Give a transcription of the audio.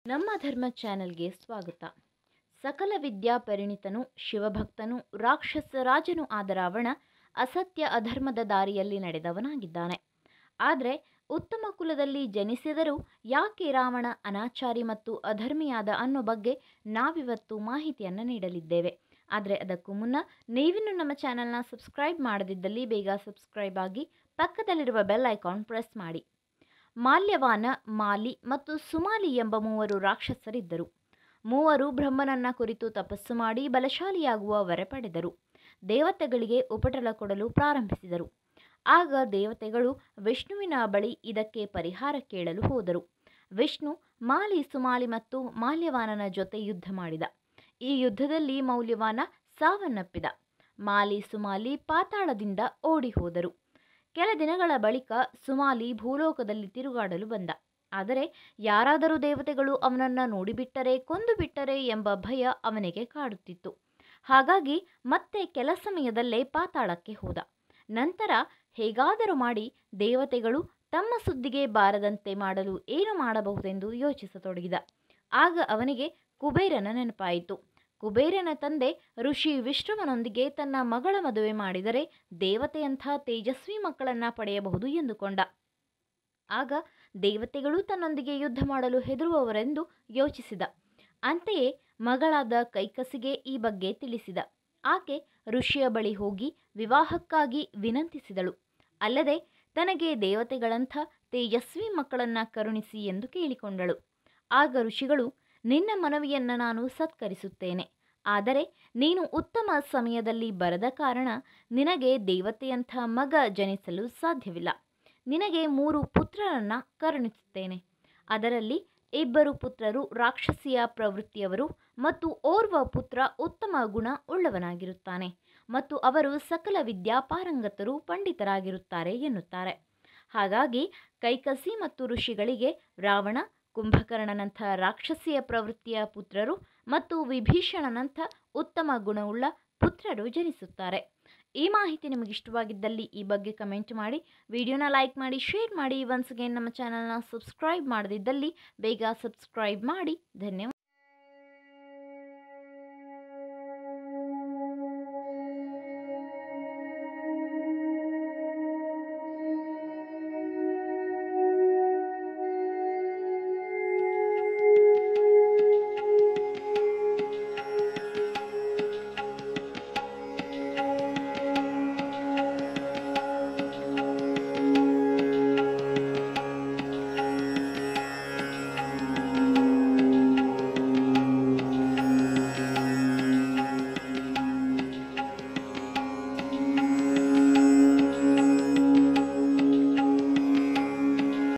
ನಮ್ಮ ಧರ್ಮ ಚಾನೆಲ್ಗೆ ಸ್ವಾಗತ ಸಕಲ ವಿದ್ಯಾ ಪರಿಣಿತನು ಶಿವಭಕ್ತನು ರಾಕ್ಷಸ ರಾಜನು ಆದ ರಾವಣ ಅಸತ್ಯ ಅಧರ್ಮದ ದಾರಿಯಲ್ಲಿ ನಡೆದವನಾಗಿದ್ದಾನೆ ಆದರೆ ಉತ್ತಮ ಕುಲದಲ್ಲಿ ಜನಿಸಿದರೂ ಯಾಕೆ ರಾವಣ ಅನಾಚಾರಿ ಮತ್ತು ಅಧರ್ಮಿಯಾದ ಅನ್ನೋ ಬಗ್ಗೆ ನಾವಿವತ್ತು ಮಾಹಿತಿಯನ್ನು ನೀಡಲಿದ್ದೇವೆ ಆದರೆ ಅದಕ್ಕೂ ಮುನ್ನ ನೀವಿನ್ನು ನಮ್ಮ ಚಾನೆಲ್ನ ಸಬ್ಸ್ಕ್ರೈಬ್ ಮಾಡದಿದ್ದಲ್ಲಿ ಬೇಗ ಸಬ್ಸ್ಕ್ರೈಬ್ ಆಗಿ ಪಕ್ಕದಲ್ಲಿರುವ ಬೆಲ್ ಐಕಾನ್ ಪ್ರೆಸ್ ಮಾಡಿ ಮಾಲ್ಯವಾನ ಮಾಲಿ ಮತ್ತು ಸುಮಾಲಿ ಎಂಬ ಮೂವರು ರಾಕ್ಷಸರಿದ್ದರು ಮೂವರು ಬ್ರಹ್ಮನನ್ನ ಕುರಿತು ತಪಸ್ಸು ಮಾಡಿ ಬಲಶಾಲಿಯಾಗುವ ವರ ಪಡೆದರು ದೇವತೆಗಳಿಗೆ ಉಪಟಳ ಕೊಡಲು ಪ್ರಾರಂಭಿಸಿದರು ಆಗ ದೇವತೆಗಳು ವಿಷ್ಣುವಿನ ಬಳಿ ಇದಕ್ಕೆ ಪರಿಹಾರ ಕೇಳಲು ಹೋದರು ವಿಷ್ಣು ಮಾಲಿ ಸುಮಾಲಿ ಮತ್ತು ಮಾಲ್ಯವಾನನ ಜೊತೆ ಯುದ್ಧ ಮಾಡಿದ ಈ ಯುದ್ಧದಲ್ಲಿ ಮೌಲ್ಯವಾನ ಸಾವನ್ನಪ್ಪಿದ ಮಾಲಿ ಸುಮಾಲಿ ಪಾತಾಳದಿಂದ ಓಡಿ ಹೋದರು ಕೆಲ ದಿನಗಳ ಬಳಿಕ ಸುಮಾಲಿ ಭೂಲೋಕದಲ್ಲಿ ತಿರುಗಾಡಲು ಬಂದ ಆದರೆ ಯಾರಾದರೂ ದೇವತೆಗಳು ಅವನನ್ನು ನೋಡಿಬಿಟ್ಟರೆ ಕೊಂದು ಬಿಟ್ಟರೆ ಎಂಬ ಭಯ ಅವನಿಗೆ ಕಾಡುತ್ತಿತ್ತು ಹಾಗಾಗಿ ಮತ್ತೆ ಕೆಲ ಸಮಯದಲ್ಲೇ ಪಾತಾಳಕ್ಕೆ ಹೋದ ನಂತರ ಹೇಗಾದರೂ ಮಾಡಿ ದೇವತೆಗಳು ತಮ್ಮ ಸುದ್ದಿಗೆ ಬಾರದಂತೆ ಮಾಡಲು ಏನು ಮಾಡಬಹುದೆಂದು ಯೋಚಿಸತೊಡಗಿದ ಆಗ ಅವನಿಗೆ ಕುಬೇರನ ನೆನಪಾಯಿತು ಕುಬೇರನ ತಂದೆ ಋಷಿ ವಿಷ್ಣುವನೊಂದಿಗೆ ತನ್ನ ಮಗಳ ಮದುವೆ ಮಾಡಿದರೆ ದೇವತೆಯಂಥ ತೇಜಸ್ವಿ ಮಕ್ಕಳನ್ನ ಪಡೆಯಬಹುದು ಎಂದುಕೊಂಡ ಆಗ ದೇವತೆಗಳು ತನ್ನೊಂದಿಗೆ ಯುದ್ಧ ಮಾಡಲು ಹೆದರುವವರೆಂದು ಯೋಚಿಸಿದ ಅಂತೆಯೇ ಮಗಳಾದ ಕೈಕಸಿಗೆ ಈ ಬಗ್ಗೆ ತಿಳಿಸಿದ ಆಕೆ ಋಷಿಯ ಬಳಿ ಹೋಗಿ ವಿವಾಹಕ್ಕಾಗಿ ವಿನಂತಿಸಿದಳು ಅಲ್ಲದೆ ತನಗೆ ದೇವತೆಗಳಂಥ ತೇಜಸ್ವಿ ಮಕ್ಕಳನ್ನ ಕರುಣಿಸಿ ಎಂದು ಕೇಳಿಕೊಂಡಳು ಆಗ ಋಷಿಗಳು ನಿನ್ನ ಮನವಿಯನ್ನು ನಾನು ಸತ್ಕರಿಸುತ್ತೇನೆ ಆದರೆ ನೀನು ಉತ್ತಮ ಸಮಯದಲ್ಲಿ ಬರದ ಕಾರಣ ನಿನಗೆ ದೇವತೆಯಂಥ ಮಗ ಜನಿಸಲು ಸಾಧ್ಯವಿಲ್ಲ ನಿನಗೆ ಮೂರು ಪುತ್ರರನ್ನ ಕರುಣಿಸುತ್ತೇನೆ ಅದರಲ್ಲಿ ಇಬ್ಬರು ಪುತ್ರರು ರಾಕ್ಷಸಿಯ ಪ್ರವೃತ್ತಿಯವರು ಮತ್ತು ಓರ್ವ ಪುತ್ರ ಉತ್ತಮ ಗುಣ ಉಳ್ಳವನಾಗಿರುತ್ತಾನೆ ಮತ್ತು ಅವರು ಸಕಲ ವಿದ್ಯಾಪಾರಂಗತರು ಪಂಡಿತರಾಗಿರುತ್ತಾರೆ ಎನ್ನುತ್ತಾರೆ ಹಾಗಾಗಿ ಕೈಕಸಿ ಮತ್ತು ಋಷಿಗಳಿಗೆ ರಾವಣ ಕುಂಭಕರ್ಣನಂಥ ರಾಕ್ಷಸಿಯ ಪ್ರವೃತ್ತಿಯ ಪುತ್ರರು ಮತ್ತು ವಿಭೀಷಣನಂಥ ಉತ್ತಮ ಗುಣವುಳ್ಳ ಪುತ್ರರು ಜನಿಸುತ್ತಾರೆ ಈ ಮಾಹಿತಿ ನಿಮಗೆ ಇಷ್ಟವಾಗಿದ್ದಲ್ಲಿ ಈ ಬಗ್ಗೆ ಕಮೆಂಟ್ ಮಾಡಿ ವಿಡಿಯೋನ ಲೈಕ್ ಮಾಡಿ ಶೇರ್ ಮಾಡಿ ಒನ್ಸ್ ಅಗೇನ್ ನಮ್ಮ ಚಾನಲ್ನ ಸಬ್ಸ್ಕ್ರೈಬ್ ಮಾಡದಿದ್ದಲ್ಲಿ ಬೇಗ ಸಬ್ಸ್ಕ್ರೈಬ್ ಮಾಡಿ ಧನ್ಯವಾದ